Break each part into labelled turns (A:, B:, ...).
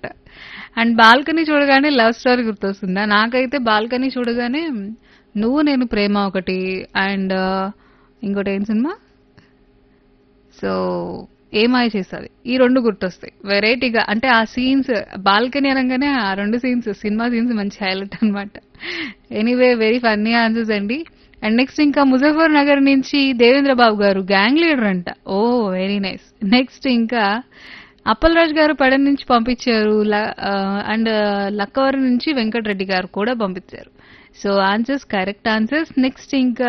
A: అంట and balcony చూడగానే love story గుర్తొస్తుందా నాకైతే బాల్కనీ చూడగానే నువ్వు నేను ప్రేమ ఒకటి అండ్ ఇంకోటి ఏం సినిమా సో ఏమాయ చేస్తుంది ఈ రెండు గుర్తొస్తాయి వెరైటీగా అంటే ఆ సీన్స్ బాల్కనీ అనగానే ఆ రెండు సీన్స్ సినిమా సీన్స్ మంచి హైలైట్ అన్నమాట ఎనీవే వెరీ ఫన్నీ ఆన్సర్స్ అండి అండ్ నెక్స్ట్ ఇంకా ముజఫర్ నగర్ నుంచి దేవేంద్ర బాబు గారు గ్యాంగ్ లీడర్ అంట ఓ వెరీ నైస్ నెక్స్ట్ ఇంకా అప్పలరాజు గారు పడన నుంచి పంపించారు అండ్ లక్కవరం నుంచి వెంకటరెడ్డి గారు కూడా పంపించారు so answers correct answers next ఇంకా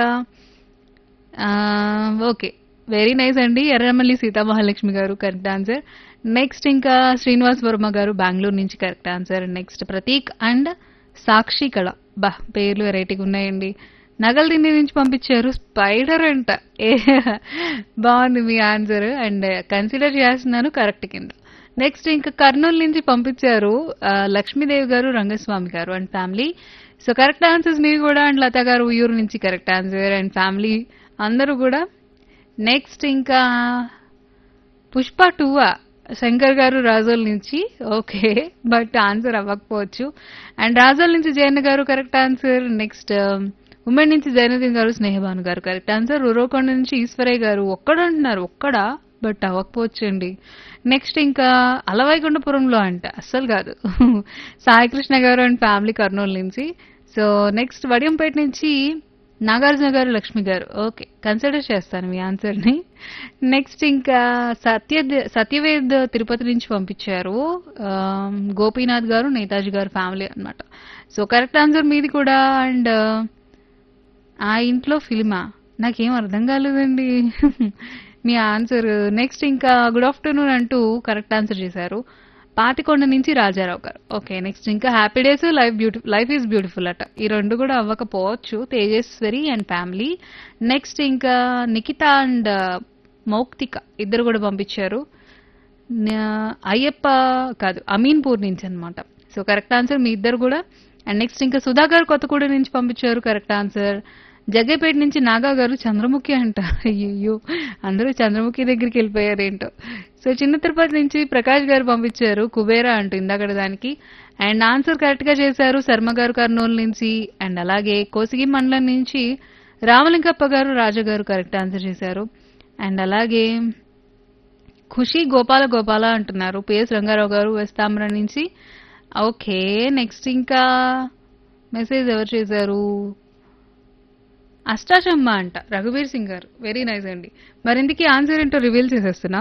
A: ఓకే వెరీ నైస్ అండి ఎర్రమల్లి సీతామహాలక్ష్మి గారు కరెక్ట్ ఆన్సర్ నెక్స్ట్ ఇంకా శ్రీనివాస్ వర్మ గారు బెంగళూరు నుంచి correct answer next Prateek and Sakshi Kala బా పేర్లు వెరైటీగా ఉన్నాయండి నగల దిండి నుంచి పంపించారు స్పైడర్ అంట ఏ బాగుంది మీ ఆన్సర్ అండ్ కన్సిడర్ చేస్తున్నాను కరెక్ట్ కింద నెక్స్ట్ ఇంకా కర్నూలు నుంచి పంపించారు ఆ, లక్ష్మీదేవి గారు రంగస్వామి గారు and family so correct answers మీరు కూడా అండ్ లత గారు ఉయ్యూరు నుంచి కరెక్ట్ ఆన్సర్ అండ్ ఫ్యామిలీ అందరూ కూడా నెక్స్ట్ ఇంకా పుష్ప టూవా శంకర్ గారు రాజోల్ నుంచి ఓకే బట్ ఆన్సర్ అవ్వకపోవచ్చు అండ్ రాజోల్ నుంచి జయన్ గారు కరెక్ట్ ఆన్సర్ నెక్స్ట్ ఉమెన్ నుంచి జైనుద్దీన్ గారు స్నేహభాను గారు కరెక్ట్ ఆన్సర్ ఉరవకొండ నుంచి ఈశ్వరయ్య గారు ఒక్కడ అంటున్నారు ఒక్కడా బట్ అవ్వకపోవచ్చు అండి నెక్స్ట్ ఇంకా అలవైకుంఠపురంలో అంట అస్సలు కాదు సాయికృష్ణ గారు అండ్ ఫ్యామిలీ కర్నూలు నుంచి సో నెక్స్ట్ వడియంపేట నుంచి నాగార్జున గారు లక్ష్మి గారు ఓకే కన్సిడర్ చేస్తాను మీ ఆన్సర్ని నెక్స్ట్ ఇంకా సత్య సత్యవేద్ తిరుపతి నుంచి పంపించారు ఆమ్, గోపీనాథ్ గారు నేతాజీ గారు ఫ్యామిలీ అన్నమాట సో కరెక్ట్ ఆన్సర్ మీది కూడా అండ్ ఆ ఇంట్లో ఫిల్మా నాకేం అర్థం కాలేదండి మీ ఆన్సర్ నెక్స్ట్ ఇంకా గుడ్ ఆఫ్టర్నూన్ అంటూ కరెక్ట్ ఆన్సర్ చేశారు పాతికొండ నుంచి రాజారావు గారు ఓకే నెక్స్ట్ ఇంకా happy days life beautiful life is beautiful అట ఈ రెండు కూడా అవ్వకపోవచ్చు తేజస్వరి అండ్ ఫ్యామిలీ నెక్స్ట్ ఇంకా నిఖిత అండ్ మౌక్తిక ఇద్దరు కూడా పంపించారు నా- అయ్యప్ప కాదు అమీన్పూర్ నుంచి అన్నమాట సో కరెక్ట్ ఆన్సర్ మీ ఇద్దరు కూడా అండ్ నెక్స్ట్ ఇంకా సుధాకర్ కొత్తగూడ నుంచి పంపించారు కరెక్ట్ ఆన్సర్ జగ్గేపేట నుంచి నాగా గారు చంద్రముఖి అంట అయ్యో అందరూ చంద్రముఖి దగ్గరికి వెళ్ళిపోయారు ఏంటో సో చిన్న తిరుపతి నుంచి ప్రకాష్ గారు పంపించారు కుబేరా అంటూ ఇందాకడ దానికి అండ్ ఆన్సర్ కరెక్ట్ గా చేశారు శర్మ గారు కర్నూలు నుంచి అండ్ అలాగే కోసిగి మండలం నుంచి రామలింగప్ప గారు రాజా గారు కరెక్ట్ ఆన్సర్ చేశారు అండ్ అలాగే ఖుషి గోపాల గోపాల అంటున్నారు పిఎస్ రంగారావు గారు వెస్తాంబ్రం నుంచి ఓకే నెక్స్ట్ ఇంకా మెసేజ్ ఎవరు చేశారు అష్టాచమ్మ అంట రఘువీర్ సింగ్ గారు వెరీ నైస్ అండి మరి ఇందుకీ ఆన్సర్ ఏంటో రివీల్ చేసేస్తున్నా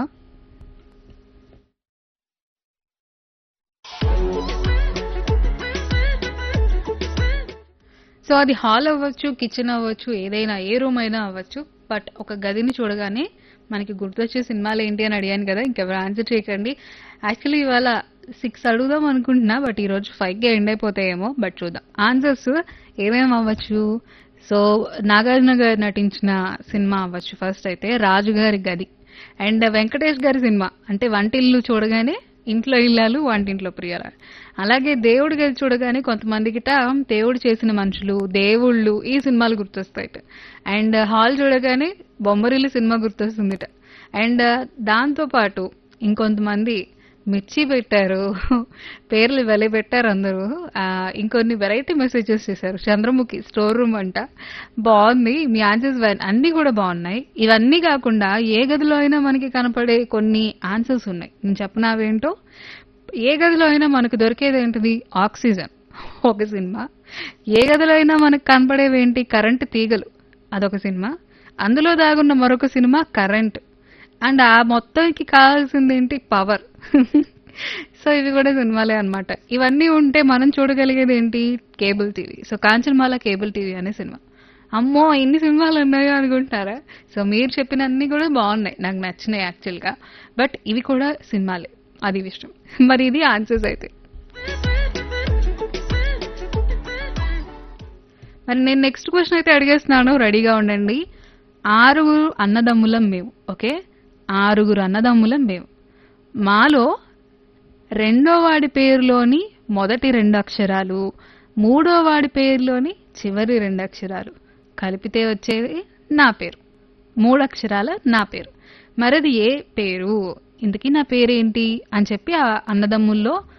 A: సో అది హాల్ అవ్వచ్చు కిచెన్ అవ్వచ్చు ఏదైనా ఏ రూమ్ అయినా అవ్వచ్చు బట్ ఒక గదిని చూడగానే మనకి గుర్తొచ్చే సినిమాలు ఏంటి అని అడిగాను కదా ఇంకెవరు ఆన్సర్ చేయకండి యాక్చువల్లీ ఇవాళ సిక్స్ అడుగుదాం అనుకుంటున్నా బట్ ఈ రోజు ఫైవ్ గా ఎండ్ అయిపోతాయేమో బట్ చూద్దాం ఆన్సర్స్ ఏమేమి అవ్వచ్చు సో నాగార్జున గారు నటించిన సినిమా అవ్వచ్చు ఫస్ట్ అయితే రాజు గారి గది అండ్ వెంకటేష్ గారి సినిమా అంటే వంటిల్లు చూడగానే ఇంట్లో ఇల్లాలు వంటింట్లో ప్రియాలు అలాగే దేవుడి గది చూడగానే కొంతమందికిట దేవుడు చేసిన మనుషులు దేవుళ్ళు ఈ సినిమాలు గుర్తొస్తాయిట అండ్ హాల్ చూడగానే బొమ్మరిల్లు సినిమా గుర్తొస్తుందిట అండ్ దాంతో పాటు ఇంకొంతమంది మిర్చి పెట్టారు పేర్లు వెలే పెట్టారు అందరూ ఆ, ఇంకొన్ని వెరైటీ మెసేజెస్ చేశారు చంద్రముఖి స్టోర్ రూమ్ అంట బాగుంది మీ ఆన్సర్స్ అన్ని కూడా బాగున్నాయి ఇవన్నీ కాకుండా ఏ గదిలో అయినా మనకి కనపడే కొన్ని ఆన్సర్స్ ఉన్నాయి నేను చెప్పినావేంటో ఏ గదిలో అయినా మనకు దొరికేది ఏంటిది ఆక్సిజన్ ఒక సినిమా ఏ గదిలో అయినా మనకు కనపడేవేంటి కరెంట్ తీగలు అదొక సినిమా అందులో దాగున్న మరొక సినిమా కరెంట్ అండ్ ఆ మొత్తానికి కావాల్సింది ఏంటి పవర్ సో ఇవి కూడా సినిమాలే అన్నమాట ఇవన్నీ ఉంటే మనం చూడగలిగేది ఏంటి cable TV so Kanchanamala cable TV అనే సినిమా అమ్మో ఇన్ని సినిమాలు ఉన్నాయో అనుకుంటారా సో మీరు చెప్పినన్ని కూడా బాగున్నాయి నాకు నచ్చినాయి యాక్చువల్గా బట్ ఇవి కూడా సినిమాలే అది విషయం మరి ఇది ఆన్సర్స్ అయితే మరి నేను నెక్స్ట్ క్వశ్చన్ అయితే అడిగేస్తున్నాను రెడీగా ఉండండి ఆరుగురు అన్నదమ్ములం మేము ఓకే ఆరుగురు అన్నదమ్ములం మేము మాలో రెండో వాడి పేరులోని మొదటి రెండు అక్షరాలు మూడో వాడి పేరులోని చివరి రెండు అక్షరాలు కలిపితే వచ్చేది నా పేరు మూడు అక్షరాల నా పేరు మరది ఏ పేరు ఇంతకీ నా పేరేంటి అని చెప్పి ఆ అన్నదమ్ముల్లో